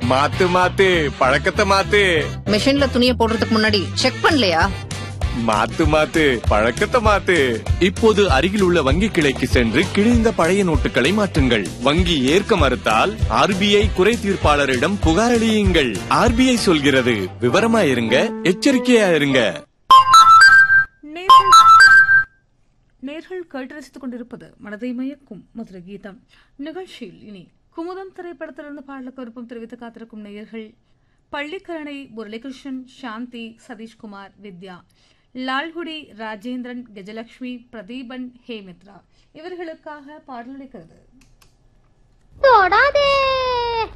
மாத்து மாத்து பழக்கத்தை மாத்து மிஷின்ல துணியை போடுறதுக்கு முன்னாடி செக் பண்ணலையா மாத்து மாத்து பழக்கத்தை மாத்து இப்போது அருகில் உள்ள வங்கி கிளைக்கு சென்று கிழிந்த பழைய நோட்டுகளை மாற்றுங்கள் வங்கி ஏற்க மறுத்தால் ஆர்பிஐ குறை தீர்ப்பாளரிடம் புகார் அளியுங்கள் ஆர்பிஐ சொல்கிறது விவரமா இருங்க எச்சரிக்கையா இருங்க நேர்கள் நேர்கள் கேட்டு ரசித்துக் கொண்டிருப்பது மனதை மயக்கும் மதுர கீதம் நிகழ்ச்சியில் இனி குமுதம் திரைப்படத்திலிருந்து பாடலுக்கு விருப்பம் தெரிவித்து காத்திருக்கும் நேயர்கள் பள்ளிக்கரணை முரளிகிருஷ்ணன் சாந்தி சதீஷ்குமார் வித்யா லால்குடி ராஜேந்திரன் கஜலட்சுமி பிரதீபன் ஹேமித்ரா இவர்களுக்காக பாடல் அளிக்கிறது தொடாதே